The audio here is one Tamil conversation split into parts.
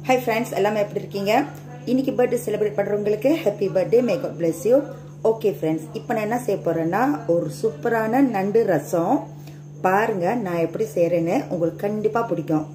ஹை ஃப்ரெண்ட்ஸ் எல்லாமே எப்படி இருக்கீங்க இன்னைக்கு பர்த்டே செலிப்ரேட் பண்ணுறவங்களுக்கு ஹாப்பி பர்த்டே மேக்கப் பிளஸ் யூ ஓகே ஃப்ரெண்ட்ஸ் இப்போ நான் என்ன செய்ய போகிறேன்னா ஒரு சூப்பரான நண்டு ரசம் பாருங்க நான் எப்படி செய்கிறேன்னு உங்களுக்கு கண்டிப்பாக பிடிக்கும்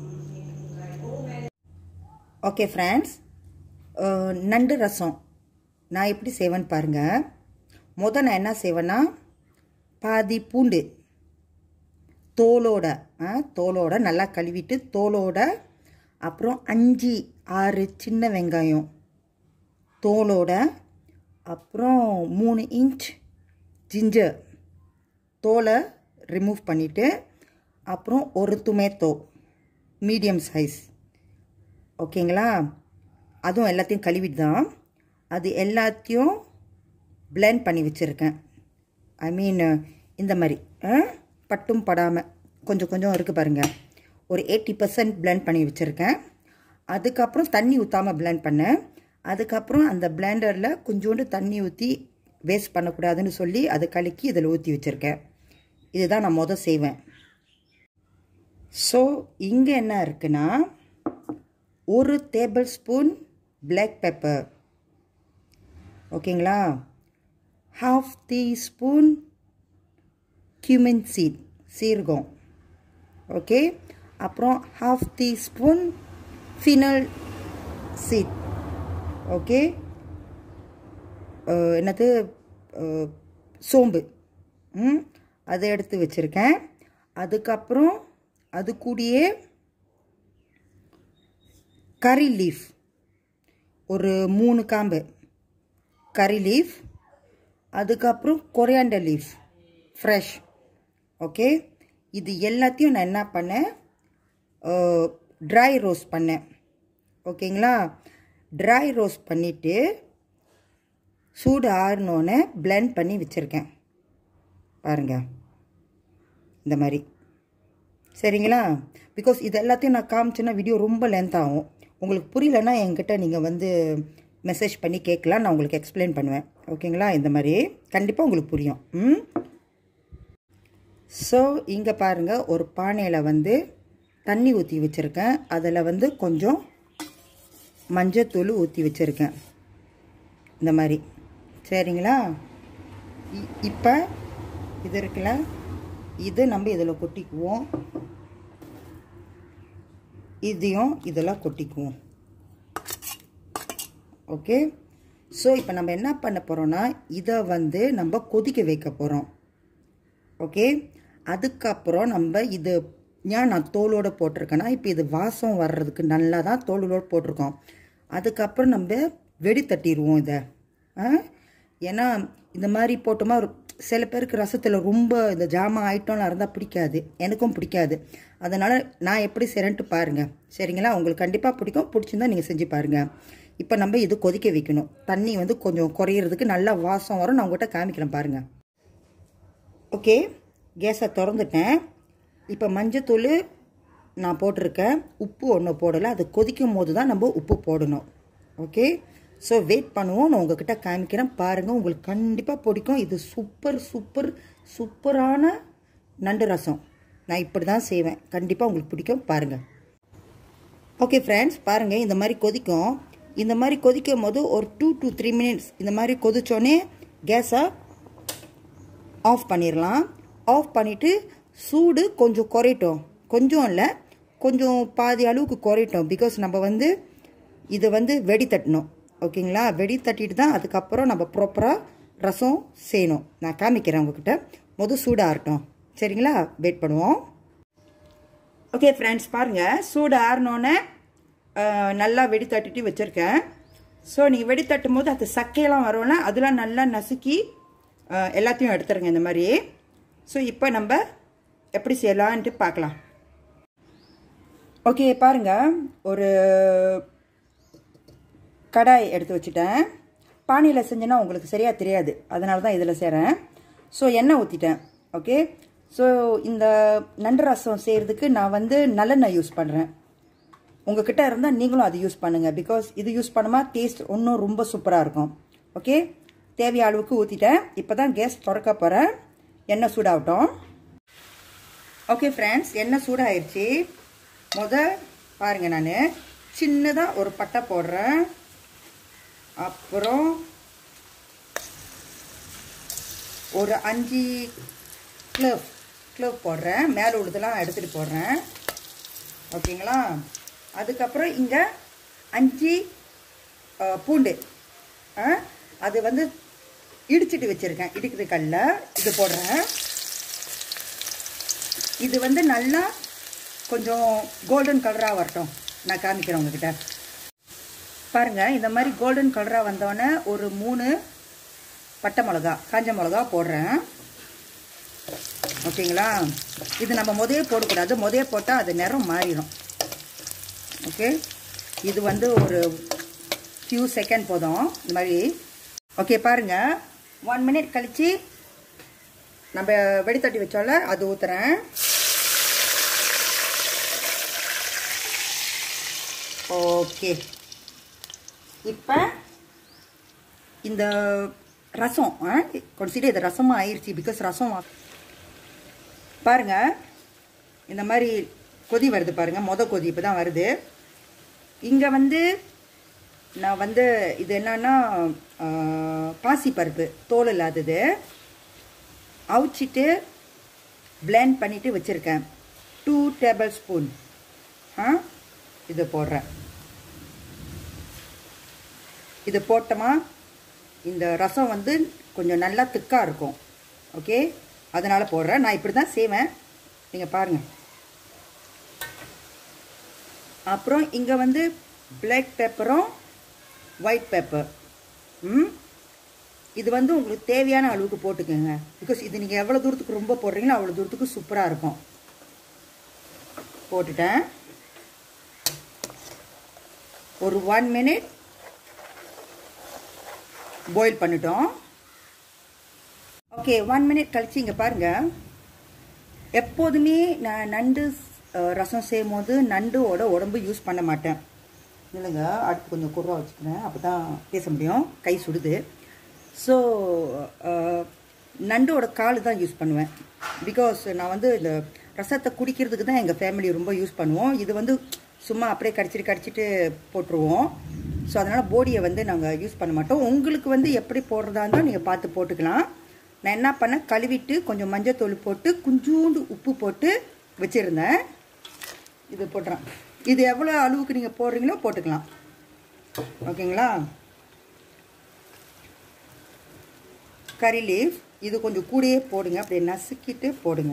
ஓகே ஃப்ரெண்ட்ஸ் நண்டு ரசம் நான் எப்படி செய்வேன்னு பாருங்க முத நான் என்ன செய்வேன்னா பாதி பூண்டு தோலோட தோலோட நல்லா கழுவிட்டு தோலோட அப்புறம் அஞ்சு ஆறு சின்ன வெங்காயம் தோலோட அப்புறம் மூணு இன்ச் ஜிஞ்சர் தோலை ரிமூவ் பண்ணிவிட்டு அப்புறம் ஒரு துமேத்தோ மீடியம் சைஸ் ஓகேங்களா அதுவும் எல்லாத்தையும் கழுவிட்டு தான் அது எல்லாத்தையும் பிளெண்ட் பண்ணி வச்சுருக்கேன் ஐ மீன் இந்த மாதிரி பட்டும் படாமல் கொஞ்சம் கொஞ்சம் இருக்குது பாருங்கள் ஒரு எயிட்டி பர்சன்ட் பிளெண்ட் பண்ணி வச்சுருக்கேன் அதுக்கப்புறம் தண்ணி ஊற்றாமல் பிளெண்ட் பண்ணேன் அதுக்கப்புறம் அந்த பிளெண்டரில் கொஞ்சோண்டு தண்ணி ஊற்றி வேஸ்ட் பண்ணக்கூடாதுன்னு சொல்லி அதை கலக்கி இதில் ஊற்றி வச்சுருக்கேன் இதுதான் நான் மொதல் செய்வேன் ஸோ இங்கே என்ன இருக்குன்னா ஒரு டேபிள் ஸ்பூன் பிளாக் பெப்பர் ஓகேங்களா ஹாஃப் டீஸ்பூன் கியூமின் சீட் சீரகம் ஓகே அப்புறம் half teaspoon fennel seed okay என்னது சோம்பு ம் அதை எடுத்து வச்சுருக்கேன் அதுக்கப்புறம் அது கூடயே கறி லீஃப் ஒரு மூணு காம்பு கறி லீஃப் அதுக்கப்புறம் கொரியாண்டர் லீஃப் ஃப்ரெஷ் ஓகே இது எல்லாத்தையும் நான் என்ன பண்ணேன் ட்ரை ரோஸ்ட் பண்ணேன் ஓகேங்களா ட்ரை ரோஸ்ட் பண்ணிவிட்டு சூடு ஆறினோன்னே பிளெண்ட் பண்ணி வச்சுருக்கேன் பாருங்கள் இந்த மாதிரி சரிங்களா பிகாஸ் இது எல்லாத்தையும் நான் காமிச்சேன்னா வீடியோ ரொம்ப லென்த் ஆகும் உங்களுக்கு புரியலன்னா என்கிட்ட நீங்கள் வந்து மெசேஜ் பண்ணி கேட்கலாம் நான் உங்களுக்கு எக்ஸ்பிளைன் பண்ணுவேன் ஓகேங்களா இந்த மாதிரி கண்டிப்பாக உங்களுக்கு புரியும் ம் ஸோ இங்கே பாருங்கள் ஒரு பானையில் வந்து தண்ணி ஊற்றி வச்சுருக்கேன் அதில் வந்து கொஞ்சம் மஞ்சத்தூள் ஊற்றி வச்சுருக்கேன் இந்த மாதிரி சரிங்களா இப்போ இது இருக்குல்ல இது நம்ம இதில் கொட்டிக்குவோம் இதையும் இதெல்லாம் கொட்டிக்குவோம் ஓகே ஸோ இப்போ நம்ம என்ன பண்ண போகிறோன்னா இதை வந்து நம்ம கொதிக்க வைக்க போகிறோம் ஓகே அதுக்கப்புறம் நம்ம இது ஏன் நான் தோலோடு போட்டிருக்கேன்னா இப்போ இது வாசம் வர்றதுக்கு நல்லா தான் தோலோடு போட்டிருக்கோம் அதுக்கப்புறம் நம்ம வெடி தட்டிடுவோம் இதை ஏன்னா இந்த மாதிரி போட்டோமா சில பேருக்கு ரசத்தில் ரொம்ப இந்த ஜாமான் ஐட்டம்லாம் இருந்தால் பிடிக்காது எனக்கும் பிடிக்காது அதனால் நான் எப்படி செய்கிறேன்ட்டு பாருங்கள் சரிங்களா உங்களுக்கு கண்டிப்பாக பிடிக்கும் பிடிச்சிருந்தா நீங்கள் செஞ்சு பாருங்கள் இப்போ நம்ம இது கொதிக்க வைக்கணும் தண்ணி வந்து கொஞ்சம் குறையிறதுக்கு நல்லா வாசம் வரும் நான் உங்கள்கிட்ட காமிக்கிறேன் பாருங்கள் ஓகே கேஸை திறந்துட்டேன் இப்போ மஞ்சத்தூள் நான் போட்டிருக்கேன் உப்பு ஒன்று போடலை அது கொதிக்கும் போது தான் நம்ம உப்பு போடணும் ஓகே ஸோ வெயிட் பண்ணுவோம் நான் உங்ககிட்ட காமிக்கிறேன் பாருங்கள் உங்களுக்கு கண்டிப்பாக பிடிக்கும் இது சூப்பர் சூப்பர் சூப்பரான நண்டு ரசம் நான் இப்படி தான் செய்வேன் கண்டிப்பாக உங்களுக்கு பிடிக்கும் பாருங்கள் ஓகே ஃப்ரெண்ட்ஸ் பாருங்கள் இந்த மாதிரி கொதிக்கும் இந்த மாதிரி கொதிக்கும் போது ஒரு டூ டு த்ரீ மினிட்ஸ் இந்த மாதிரி கொதிச்சோடனே கேஸை ஆஃப் பண்ணிடலாம் ஆஃப் பண்ணிவிட்டு சூடு கொஞ்சம் குறையட்டும் கொஞ்சம் இல்லை கொஞ்சம் பாதி அளவுக்கு குறையட்டும் பிகாஸ் நம்ம வந்து இதை வந்து வெடி தட்டணும் ஓகேங்களா வெடி தட்டிட்டு தான் அதுக்கப்புறம் நம்ம ப்ராப்பராக ரசம் செய்யணும் நான் காமிக்கிறேன் உங்ககிட்ட மொதல் சூடு ஆறட்டும் சரிங்களா வெயிட் பண்ணுவோம் ஓகே ஃப்ரெண்ட்ஸ் பாருங்கள் சூடு ஆறினோன்னே நல்லா வெடி தட்டிட்டு வச்சுருக்கேன் ஸோ நீங்கள் வெடி தட்டும் போது அது சக்கையெல்லாம் வரும்ல அதெல்லாம் நல்லா நசுக்கி எல்லாத்தையும் எடுத்துருங்க இந்த மாதிரி ஸோ இப்போ நம்ம எப்படி செய்யலான்ட்டு பார்க்கலாம் ஓகே பாருங்கள் ஒரு கடாய் எடுத்து வச்சுட்டேன் பானையில் செஞ்சேன்னா உங்களுக்கு சரியாக தெரியாது அதனால தான் இதில் செய்கிறேன் ஸோ எண்ணெய் ஊற்றிட்டேன் ஓகே ஸோ இந்த நண்டு ரசம் செய்கிறதுக்கு நான் வந்து நல்லெண்ணெய் யூஸ் பண்ணுறேன் உங்ககிட்ட இருந்தால் நீங்களும் அது யூஸ் பண்ணுங்கள் பிகாஸ் இது யூஸ் பண்ணாமல் டேஸ்ட் இன்னும் ரொம்ப சூப்பராக இருக்கும் ஓகே தேவையான அளவுக்கு ஊற்றிட்டேன் இப்போ தான் கேஸ் திறக்க போகிறேன் எண்ணெய் சூடாகட்டும் ஓகே ஃப்ரெண்ட்ஸ் எண்ணெய் சூடாகிடுச்சு முத பாருங்கள் நான் சின்னதாக ஒரு பட்டை போடுறேன் அப்புறம் ஒரு அஞ்சு கிளவ் கிளவ் போடுறேன் மேலே உள்ளதெல்லாம் எடுத்துகிட்டு போடுறேன் ஓகேங்களா அதுக்கப்புறம் இங்கே அஞ்சு பூண்டு அது வந்து இடிச்சிட்டு வச்சுருக்கேன் இடிக்கிற கல்ல இது போடுறேன் இது வந்து நல்லா கொஞ்சம் கோல்டன் கலராக வரட்டும் நான் காமிக்கிறேன் உங்ககிட்ட பாருங்கள் இந்த மாதிரி கோல்டன் கலராக வந்தோடனே ஒரு மூணு பட்டை மிளகா காஞ்ச மிளகா போடுறேன் ஓகேங்களா இது நம்ம முதையே போடக்கூடாது முதையே போட்டால் அது நிறம் மாறிடும் ஓகே இது வந்து ஒரு ஃபியூ செகண்ட் போதும் இந்த மாதிரி ஓகே பாருங்கள் ஒன் மினிட் கழித்து நம்ம வெடித்தட்டி வச்சோம்ல அது ஊற்றுறேன் ஓகே இப்போ இந்த ரசம் கொஞ்சம் இது ரசமாக ஆயிடுச்சு பிகாஸ் ரசம் பாருங்க இந்த மாதிரி கொதி வருது பாருங்க மொத கொதி இப்போ தான் வருது இங்கே வந்து நான் வந்து இது என்னன்னா பாசிப்பருப்பு தோல் இல்லாதது அவிச்சிட்டு பிளெண்ட் பண்ணிவிட்டு வச்சுருக்கேன் டூ டேபிள் ஸ்பூன் ஆ இது போடுறேன் இது போட்டோமா இந்த ரசம் வந்து கொஞ்சம் நல்லா திக்காக இருக்கும் ஓகே அதனால் போடுறேன் நான் இப்படி தான் செய்வேன் நீங்கள் பாருங்கள் அப்புறம் இங்கே வந்து பிளாக் பெப்பரும் ஒயிட் பெப்பர் ம் இது வந்து உங்களுக்கு தேவையான அளவுக்கு போட்டுக்கோங்க பிகாஸ் இது நீங்கள் எவ்வளோ தூரத்துக்கு ரொம்ப போடுறீங்களோ அவ்வளோ தூரத்துக்கு சூப்பராக இருக்கும் போட்டுட்டேன் ஒரு ஒன் மினிட் பாயில் பண்ணிட்டோம் ஓகே ஒன் மினிட் கழிச்சு இங்கே பாருங்கள் எப்போதுமே நான் நண்டு ரசம் செய்யும் போது நண்டோட உடம்பு யூஸ் பண்ண மாட்டேன் இல்லைங்க அடுப்பு கொஞ்சம் குறவாக வச்சுக்கிறேன் அப்போ தான் பேச முடியும் கை சுடுது ஸோ நண்டோட கால் தான் யூஸ் பண்ணுவேன் பிகாஸ் நான் வந்து இந்த ரசத்தை குடிக்கிறதுக்கு தான் எங்கள் ஃபேமிலி ரொம்ப யூஸ் பண்ணுவோம் இது வந்து சும்மா அப்படியே கடிச்சிட்டு கடிச்சிட்டு போட்டுருவோம் ஸோ அதனால் போடியை வந்து நாங்கள் யூஸ் பண்ண மாட்டோம் உங்களுக்கு வந்து எப்படி போடுறதா இருந்தால் நீங்கள் பார்த்து போட்டுக்கலாம் நான் என்ன பண்ணேன் கழுவிட்டு கொஞ்சம் மஞ்சத்தூள் போட்டு கொஞ்சோண்டு உப்பு போட்டு வச்சுருந்தேன் இது போட்டுறேன் இது எவ்வளோ அளவுக்கு நீங்கள் போடுறீங்களோ போட்டுக்கலாம் ஓகேங்களா கறி லீஃப் இது கொஞ்சம் கூடயே போடுங்க அப்படியே நசுக்கிட்டு போடுங்க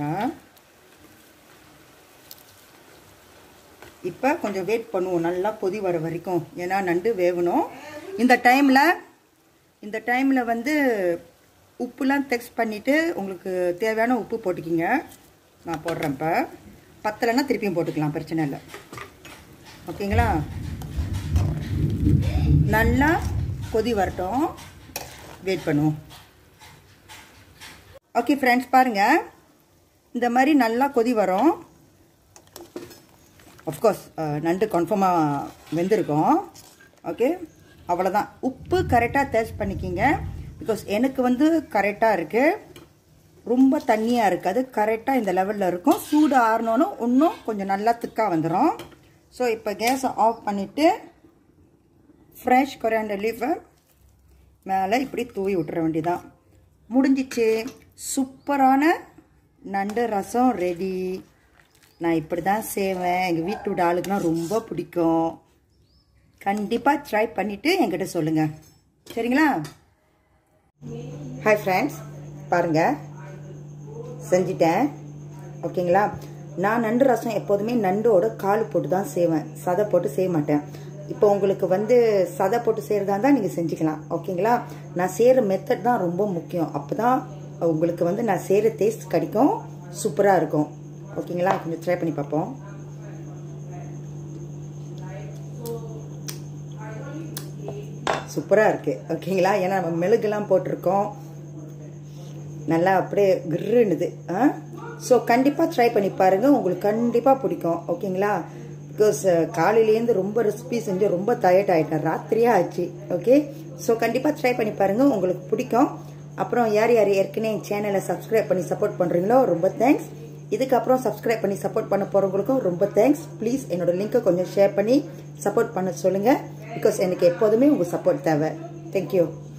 இப்போ கொஞ்சம் வெயிட் பண்ணுவோம் நல்லா கொதி வர வரைக்கும் ஏன்னா நண்டு வேகணும் இந்த டைமில் இந்த டைமில் வந்து உப்புலாம் டெக்ஸ்ட் பண்ணிவிட்டு உங்களுக்கு தேவையான உப்பு போட்டுக்கிங்க நான் போடுறேன் இப்போ பத்தலைன்னா திருப்பியும் போட்டுக்கலாம் பிரச்சனை இல்லை ஓகேங்களா நல்லா கொதி வரட்டும் வெயிட் பண்ணுவோம் ஓகே ஃப்ரெண்ட்ஸ் பாருங்கள் இந்த மாதிரி நல்லா கொதி வரும் அஃப்கோர்ஸ் நண்டு கன்ஃபார்மாக வெந்திருக்கும் ஓகே அவ்வளோதான் உப்பு கரெக்டாக டேஸ்ட் பண்ணிக்கிங்க பிகாஸ் எனக்கு வந்து கரெக்டாக இருக்குது ரொம்ப தண்ணியாக இருக்காது கரெக்டாக இந்த லெவலில் இருக்கும் சூடு ஆறினோன்னு இன்னும் கொஞ்சம் நல்லா திக்காக வந்துடும் ஸோ இப்போ கேஸை ஆஃப் பண்ணிவிட்டு ஃப்ரெஷ் கொரியாண்டர் லீஃபை மேலே இப்படி தூவி விட்டுற வேண்டியதான் முடிஞ்சிச்சு சூப்பரான நண்டு ரசம் ரெடி நான் இப்படி தான் செய்வேன் எங்கள் வீட்டோட ஆளுக்குலாம் ரொம்ப பிடிக்கும் கண்டிப்பாக ட்ரை பண்ணிவிட்டு என்கிட்ட சொல்லுங்கள் சரிங்களா ஹாய் ஃப்ரெண்ட்ஸ் பாருங்கள் செஞ்சிட்டேன் ஓகேங்களா நான் நண்டு ரசம் எப்போதுமே நண்டோட கால் போட்டு தான் செய்வேன் சதை போட்டு செய்ய மாட்டேன் இப்போ உங்களுக்கு வந்து சதை போட்டு செய்கிறதா இருந்தால் நீங்கள் செஞ்சுக்கலாம் ஓகேங்களா நான் செய்கிற மெத்தட் தான் ரொம்ப முக்கியம் அப்போ தான் உங்களுக்கு வந்து நான் செய்கிற டேஸ்ட் கிடைக்கும் சூப்பராக இருக்கும் ஓகேங்களா கொஞ்சம் ட்ரை பண்ணி பார்ப்போம் சூப்பராக இருக்குது ஓகேங்களா ஏன்னா நம்ம மெழுகுலாம் போட்டிருக்கோம் நல்லா அப்படியே கிருன்னுது ஆ ஸோ கண்டிப்பாக ட்ரை பண்ணி பாருங்கள் உங்களுக்கு கண்டிப்பாக பிடிக்கும் ஓகேங்களா பிகாஸ் காலையிலேருந்து ரொம்ப ரெசிபி செஞ்சு ரொம்ப டயர்ட் ஆகிட்டேன் ராத்திரியே ஆச்சு ஓகே ஸோ கண்டிப்பாக ட்ரை பண்ணி பாருங்கள் உங்களுக்கு பிடிக்கும் அப்புறம் யார் யார் ஏற்கனவே என் சேனலை சப்ஸ்கிரைப் பண்ணி சப்போர்ட் பண்ணுறீங்களோ ரொம்ப தேங்க்ஸ் இதுக்கப்புறம் சப்ஸ்கிரைப் பண்ணி சப்போர்ட் பண்ண போகிறவங்களுக்கும் ரொம்ப தேங்க்ஸ் ப்ளீஸ் என்னோட லிங்க்கை கொஞ்சம் ஷேர் பண்ணி சப்போர்ட் பண்ண சொல்லுங்கள் பிகாஸ் எனக்கு எப்போதுமே உங்கள் சப்போர்ட் தேவை தேங்க்யூ